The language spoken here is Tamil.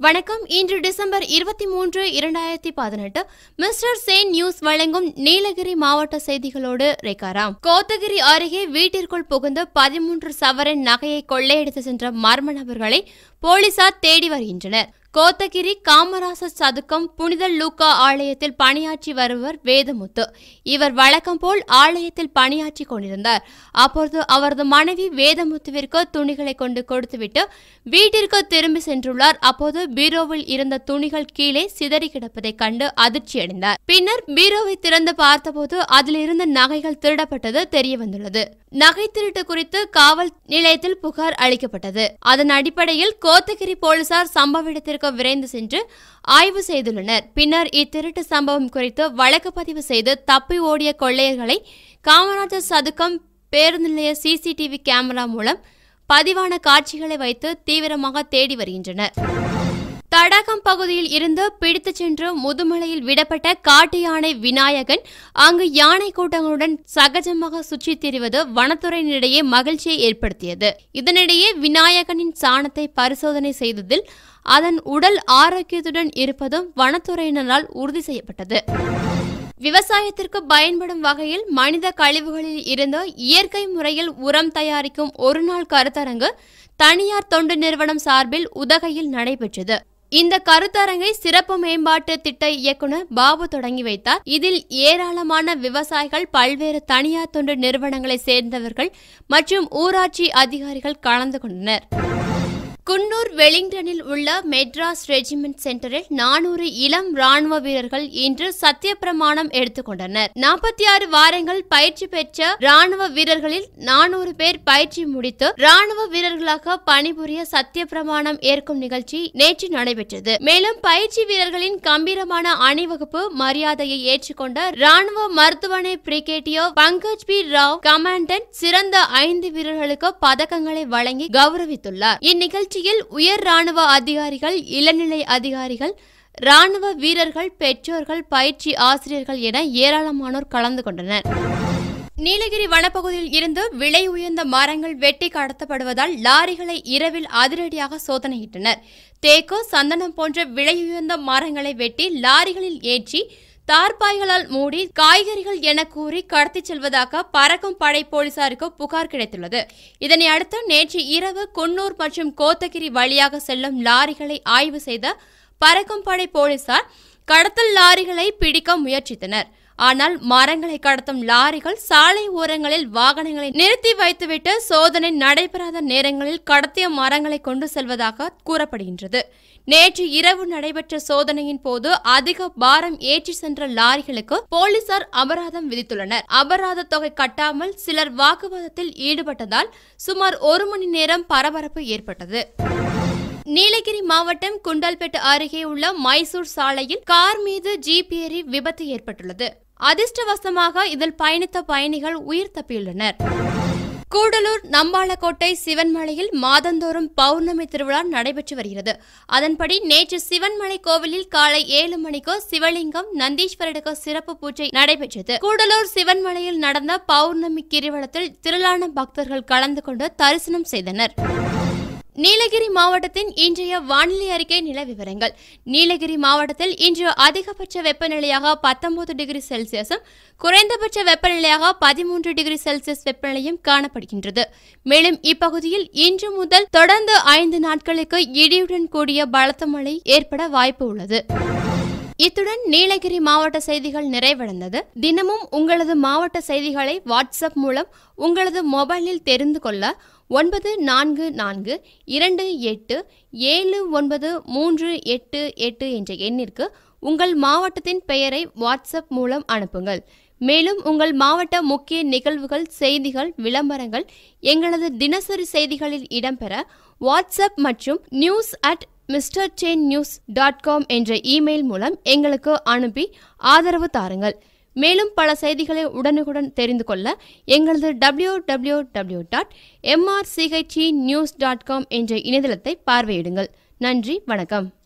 வணக்கம் இன்று டிசம்பர் இருபத்தி மூன்று இரண்டாயிரத்தி பதினெட்டு மிஸ்டர் சேன் நியூஸ் வழங்கும் நீலகிரி மாவட்ட செய்திகளோடு ரேகாராம் கோத்தகிரி அருகே வீட்டிற்குள் புகுந்து பதிமூன்று சவரன் நகையை கொள்ளையடித்து சென்ற மர்ம நபர்களை போலீசார் தேடி வருகின்றனர் கோத்தகிரி காமராசர் சதுக்கம் புனித லூக்கா ஆலயத்தில் பணியாற்றி வருவர் வேதமுத்து இவர் வழக்கம் போல் ஆலயத்தில் பணியாற்றி கொண்டிருந்தார் அப்போது அவரது மனைவி வேதமுத்துவிற்கு துணிகளை கொண்டு கொடுத்துவிட்டு வீட்டிற்கு திரும்பி சென்றுள்ளார் அப்போது பீரோவில் இருந்த துணிகள் கீழே சிதறி கிடப்பதைக் கண்டு அதிர்ச்சியடைந்தார் பின்னர் பீரோவை திறந்து பார்த்தபோது அதில் இருந்த நகைகள் திருடப்பட்டது தெரிய வந்துள்ளது நகை திருட்டு குறித்து காவல் நிலையத்தில் புகார் அளிக்கப்பட்டது அதன் அடிப்படையில் கோத்தகிரி போலீசார் சம்பவ இடத்திற்கு விரைந்து சென்று ஆய்வு செய்துள்ளனர் பின்னர் இத்திருட்டு சம்பவம் குறித்து வழக்கு பதிவு செய்து தப்பி ஓடிய கொள்ளையர்களை காமராஜர் சதுக்கம் பேருந்து நிலைய சிசிடிவி கேமரா மூலம் பதிவான காட்சிகளை வைத்து தீவிரமாக தேடி வருகின்றனர் தடாகம் பகுதியில் இருந்து பிடித்துச் சென்று முதுமலையில் விடப்பட்ட காட்டு யானை விநாயகன் அங்கு யானை கூட்டங்களுடன் சகஜமாக சுற்றித் திரிவது வனத்துறையினரிடையே மகிழ்ச்சியை ஏற்படுத்தியது இதனிடையே விநாயகனின் சாணத்தை பரிசோதனை செய்ததில் அதன் உடல் ஆரோக்கியத்துடன் இருப்பதும் வனத்துறையினரால் உறுதி செய்யப்பட்டது விவசாயத்திற்கு பயன்படும் வகையில் மனித கழிவுகளில் இருந்து இயற்கை முறையில் உரம் தயாரிக்கும் ஒருநாள் கருத்தரங்கு தனியார் தொண்டு நிறுவனம் சார்பில் உதகையில் நடைபெற்றது இந்த கருத்தரங்கை சிறப்பு மேம்பாட்டு திட்ட இயக்குனர் பாபு தொடங்கி வைத்தார் இதில் ஏராளமான விவசாயிகள் பல்வேறு தனியார் தொண்டு நிறுவனங்களை சேர்ந்தவர்கள் மற்றும் ஊராட்சி அதிகாரிகள் கலந்து கொண்டனர் குன்னூர் வெலிங்டனில் உள்ள மெட்ராஸ் ரெஜிமெண்ட் சென்டரில் நானூறு இளம் ராணுவ வீரர்கள் இன்று சத்தியப்பிரமாணம் எடுத்துக்கொண்டனர் நாற்பத்தி ஆறு வாரங்கள் பயிற்சி பெற்ற ராணுவ வீரர்களில் நானூறு பேர் பயிற்சி முடித்து ராணுவ வீரர்களாக பணிபுரிய சத்தியப்பிரமாணம் ஏற்கும் நிகழ்ச்சி நேற்று நடைபெற்றது மேலும் பயிற்சி வீரர்களின் கம்பீரமான அணிவகுப்பு மரியாதையை ஏற்றுக்கொண்ட ராணுவ மருத்துவமனை brigadier Pankaj P Rao commandant சிறந்த ஐந்து வீரர்களுக்கு பதக்கங்களை வழங்கி கௌரவித்துள்ளார் இந்நிகழ்ச்சியில் உயர் ராணுவ அதிகாரிகள் இளநிலை அதிகாரிகள் ராணுவ வீரர்கள் பெற்றோர்கள் பயிற்சி ஆசிரியர்கள் என ஏராளமானோர் கலந்து கொண்டனர் நீலகிரி வனப்பகுதியில் இருந்து விலை உயர்ந்த மரங்கள் வெட்டி கடத்தப்படுவதால் லாரிகளை இரவில் அதிரடியாக சோதனையிட்டனர் தேக்கு சந்தனம் போன்ற விலை உயர்ந்த மரங்களை வெட்டி லாரிகளில் ஏற்றி தார்பாய்களால் மூடி காய்கறிகள் என கூறி கடத்திச் செல்வதாக பறக்கும் படை போலீசாருக்கு புகார் கிடைத்துள்ளது இதனை அடுத்து நேற்று இரவு குன்னூர் மற்றும் கோத்தகிரி வழியாக செல்லும் லாரிகளை ஆய்வு செய்த பறக்கும் படை போலீசார் கடத்தல் லாரிகளை பிடிக்க முயற்சித்தனர் ஆனால் மரங்களை கடத்தும் லாரிகள் சாலை ஓரங்களில் வாகனங்களை நிறுத்தி வைத்துவிட்டு சோதனை நடைபெறாத நேரங்களில் கடத்திய மரங்களை கொண்டு செல்வதாக கூறப்படுகின்றது நேற்று இரவு நடைபெற்ற சோதனையின் போது அதிக பாரம் ஏற்றி சென்ற லாரிகளுக்கு போலீசார் அபராதம் விதித்துள்ளனர் அபராத தொகை கட்டாமல் சிலர் வாக்குவாதத்தில் ஈடுபட்டதால் சுமார் ஒரு மணி நேரம் பரபரப்பு ஏற்பட்டது நீலகிரி மாவட்டம் குண்டல்பேட்டு அருகே உள்ள மைசூர் சாலையில் கார் மீது ஜீப் ஏறி விபத்து ஏற்பட்டுள்ளது அதிர்ஷ்டவசமாக இதில் பயணித்த பயணிகள் உயிர் தப்பியுள்ளனர் கூடலூர் நம்பாலக்கோட்டை சிவன்மலையில் மாதந்தோறும் பௌர்ணமி திருவிழா நடைபெற்று வருகிறது அதன்படி நேற்று சிவன்மலை கோவிலில் காலை ஏழு மணிக்கு சிவலிங்கம் நந்தீஸ்வரருக்கு சிறப்பு பூஜை நடைபெற்றது கூடலூர் சிவன்மலையில் நடந்த பௌர்ணமி கிரிவலத்தில் திரளான பக்தர்கள் கலந்து கொண்டு தரிசனம் செய்தனர் நீலகிரி மாவட்டத்தின் இன்றைய வானிலை அறிக்கை நில விவரங்கள் நீலகிரி மாவட்டத்தில் இன்று அதிகபட்ச வெப்பநிலையாக பத்தொன்பது டிகிரி செல்சியஸும் குறைந்தபட்ச வெப்பநிலையாக பதிமூன்று டிகிரி செல்சியஸ் வெப்பநிலையும் காணப்படுகின்றது மேலும் இப்பகுதியில் இன்று முதல் தொடர்ந்து ஐந்து நாட்களுக்கு இடியுடன் கூடிய பலத்த மழை ஏற்பட வாய்ப்பு உள்ளது இத்துடன் நீலகிரி மாவட்ட செய்திகள் நிறைவடைந்தது தினமும் உங்களது மாவட்ட செய்திகளை வாட்ஸ்அப் மூலம் உங்களது மொபைலில் தெரிந்து கொள்ள ஒன்பது நான்கு நான்கு இரண்டு எட்டு ஏழு ஒன்பது மூன்று எட்டு எட்டு என்ற எண்ணிற்கு உங்கள் மாவட்டத்தின் பெயரை வாட்ஸ்அப் மூலம் அனுப்புங்கள் மேலும் உங்கள் மாவட்ட முக்கிய நிகழ்வுகள் செய்திகள் விளம்பரங்கள் எங்களது தினசரி செய்திகளில் இடம்பெற வாட்ஸ்அப் மற்றும் news at mister chain news dot com என்ற இமெயில் மூலம் எங்களுக்கு அனுப்பி ஆதரவு தாருங்கள் மேலும் பல செய்திகளை உடனுக்குடன் தெரிந்து கொள்ள எங்களது W W W dot MRCHE news dot com என்ற இணையதளத்தை பார்வையிடுங்கள் நன்றி வணக்கம்